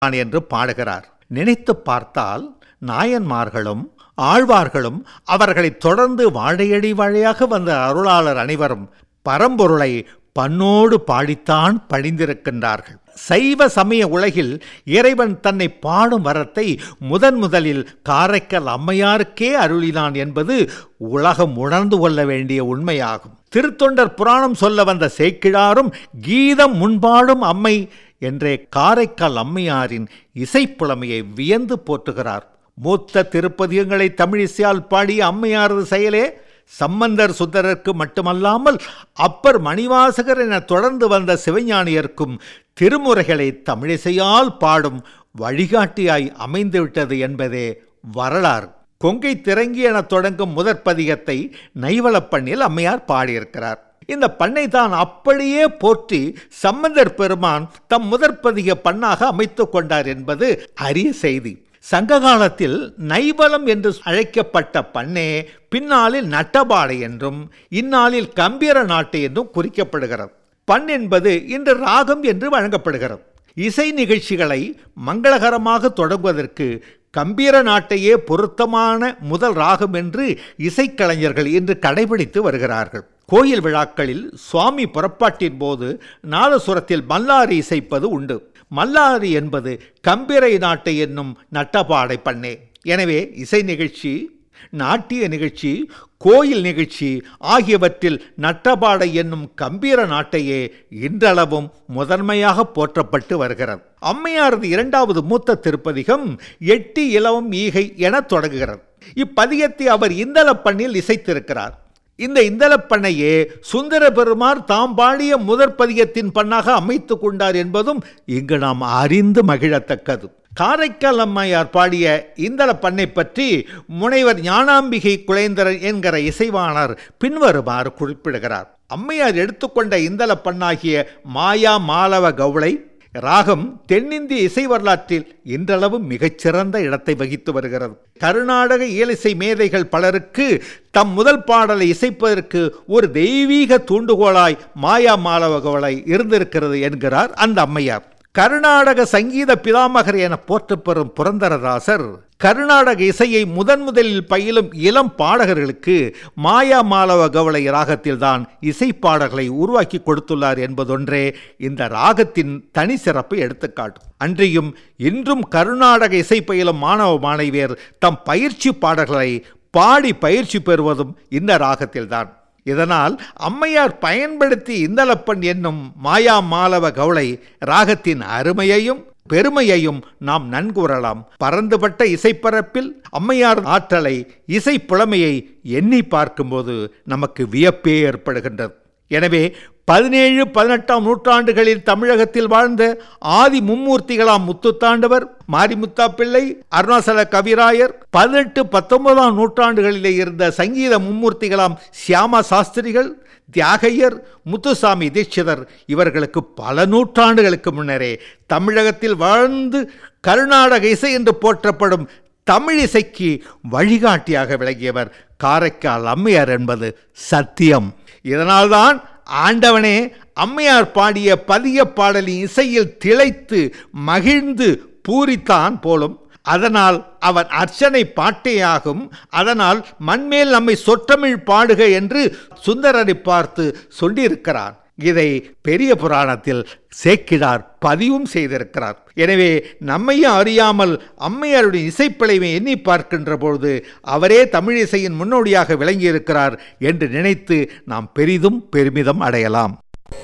நான் என்று பாடுகிறார் நினைத்து பார்த்தால் நாயன்மார்களும் ஆழ்வார்களும் அவர்களைத் தொடர்ந்து வாழையடி வாழையாக வந்த அருளாளர் அனைவரும் பரம்பொருளை பண்ணோடு பாடித்தான் பணிந்திருக்கின்றார்கள் சைவ சமய உலகில் இறைவன் தன்னை பாடும் வரத்தை முதன் முதலில் காரைக்கல் அம்மையாருக்கே அருளினான் என்பது உலகம் உணர்ந்து கொள்ள வேண்டிய உண்மையாகும் திருத்தொண்டர் புராணம் சொல்ல வந்த சேக்கிழாரும் கீதம் முன்பாடும் அம்மை என்றே காரைக்கால் அம்மையாரின் இசைப்புலமையை வியந்து போற்றுகிறார் மூத்த திருப்பதிகங்களை தமிழிசையால் பாடிய அம்மையாரது செயலே சம்பந்தர் சுந்தரருக்கு மட்டுமல்லாமல் அப்பர் மணிவாசகர் என தொடர்ந்து வந்த சிவஞானியர்க்கும் திருமுறைகளை தமிழிசையால் பாடும் வழிகாட்டியாய் அமைந்துவிட்டது என்பதே வரலாறு கொங்கை திறங்கி என தொடங்கும் முதற் பதிகத்தை நைவளப்பண்ணில் அம்மையார் பாடியிருக்கிறார் இந்த பண்ணை தான் அப்படியே போற்றி சம்பந்தர் பெருமான் தம் முதற்பதிக பண்ணாக அமைத்துக் கொண்டார் என்பது அரிய செய்தி சங்க காலத்தில் நைவலம் என்று அழைக்கப்பட்ட பண்ணே பின்னாளில் நட்டபாடை என்றும் இந்நாளில் கம்பீர நாட்டு என்றும் குறிக்கப்படுகிறது பண் என்பது இன்று ராகம் என்று வழங்கப்படுகிறது இசை நிகழ்ச்சிகளை மங்களகரமாக தொடங்குவதற்கு கம்பீர நாட்டையே பொருத்தமான முதல் ராகம் என்று இசைக்கலைஞர்கள் இன்று கடைபிடித்து வருகிறார்கள் கோயில் விழாக்களில் சுவாமி புறப்பாட்டின் போது நாதசுரத்தில் மல்லாரி இசைப்பது உண்டு மல்லாரி என்பது கம்பிரை நாட்டை என்னும் நட்டபாடை பண்ணே எனவே இசை நிகழ்ச்சி நாட்டிய நிகழ்ச்சி கோயில் நிகழ்ச்சி ஆகியவற்றில் நட்டபாடை என்னும் கம்பீர நாட்டையே இன்றளவும் முதன்மையாக போற்றப்பட்டு வருகிறது அம்மையாரது இரண்டாவது மூத்த திருப்பதிகம் எட்டி இலவம் ஈகை என தொடங்குகிறது இப்பதிகத்தை அவர் இந்தளப்பண்ணில் இசைத்திருக்கிறார் இந்த இந்தளப்பண்ணையே சுந்தர பெருமார் தாம் பாடிய முதற் பதிகத்தின் பண்ணாக அமைத்து கொண்டார் என்பதும் இங்கு நாம் அறிந்து மகிழத்தக்கது காரைக்கால் அம்மையார் பாடிய இந்தள பண்ணை பற்றி முனைவர் ஞானாம்பிகை குலேந்திரன் என்கிற இசைவாணர் பின்வருமாறு குறிப்பிடுகிறார் அம்மையார் எடுத்துக்கொண்ட இந்தள பண்ணாகிய மாயா மாலவ கவுளை ராகம் தென்னிந்திய இசை வரலாற்றில் இன்றளவு மிகச்சிறந்த இடத்தை வகித்து வருகிறது கருநாடக இயலிசை மேதைகள் பலருக்கு தம் முதல் பாடலை இசைப்பதற்கு ஒரு தெய்வீக தூண்டுகோலாய் மாயா மாலவகவலை இருந்திருக்கிறது என்கிறார் அந்த அம்மையார் கர்நாடக சங்கீத பிதாமகர் என போற்றப்பெறும் புரந்தரதாசர் கர்நாடக இசையை முதன் முதலில் பயிலும் இளம் பாடகர்களுக்கு மாயா மாலவ கவலை ராகத்தில்தான் இசை பாடல்களை உருவாக்கி கொடுத்துள்ளார் என்பதொன்றே இந்த ராகத்தின் தனி சிறப்பை எடுத்துக்காட்டும் அன்றியும் இன்றும் கர்நாடக இசை பயிலும் மாணவ மாணவியர் தம் பயிற்சி பாடல்களை பாடி பயிற்சி பெறுவதும் இந்த ராகத்தில்தான் இதனால் அம்மையார் பயன்படுத்தி இந்தளப்பன் என்னும் மாயா மாலவ கவுளை ராகத்தின் அருமையையும் பெருமையையும் நாம் நன்கூறலாம் பறந்துபட்ட இசைப்பரப்பில் அம்மையார் ஆற்றலை இசை புலமையை எண்ணி பார்க்கும்போது நமக்கு வியப்பே ஏற்படுகின்றது எனவே பதினேழு பதினெட்டாம் நூற்றாண்டுகளில் தமிழகத்தில் வாழ்ந்த ஆதி மும்மூர்த்திகளாம் முத்துத்தாண்டவர் மாரிமுத்தா பிள்ளை அருணாசல கவிராயர் பதினெட்டு பத்தொன்பதாம் நூற்றாண்டுகளிலே இருந்த சங்கீத மும்மூர்த்திகளாம் சியாமா சாஸ்திரிகள் தியாகையர் முத்துசாமி தீட்சிதர் இவர்களுக்கு பல நூற்றாண்டுகளுக்கு முன்னரே தமிழகத்தில் வாழ்ந்து கர்நாடக இசை என்று போற்றப்படும் தமிழ் இசைக்கு வழிகாட்டியாக விளங்கியவர் காரைக்கால் அம்மையார் என்பது சத்தியம் இதனால்தான் ஆண்டவனே அம்மையார் பாடிய பதிய பாடலின் இசையில் திளைத்து மகிழ்ந்து பூரித்தான் போலும் அதனால் அவன் அர்ச்சனை பாட்டையாகும் அதனால் மண்மேல் நம்மை சொற்றமிழ் பாடுக என்று சுந்தரரை பார்த்து சொல்லியிருக்கிறார் இதை பெரிய புராணத்தில் சேக்கிடார் பதிவும் செய்திருக்கிறார் எனவே நம்மையும் அறியாமல் அம்மையாருடைய இசைப்பிழைவை எண்ணி பார்க்கின்ற பொழுது அவரே தமிழ் இசையின் முன்னோடியாக விளங்கியிருக்கிறார் என்று நினைத்து நாம் பெரிதும் பெருமிதம் அடையலாம்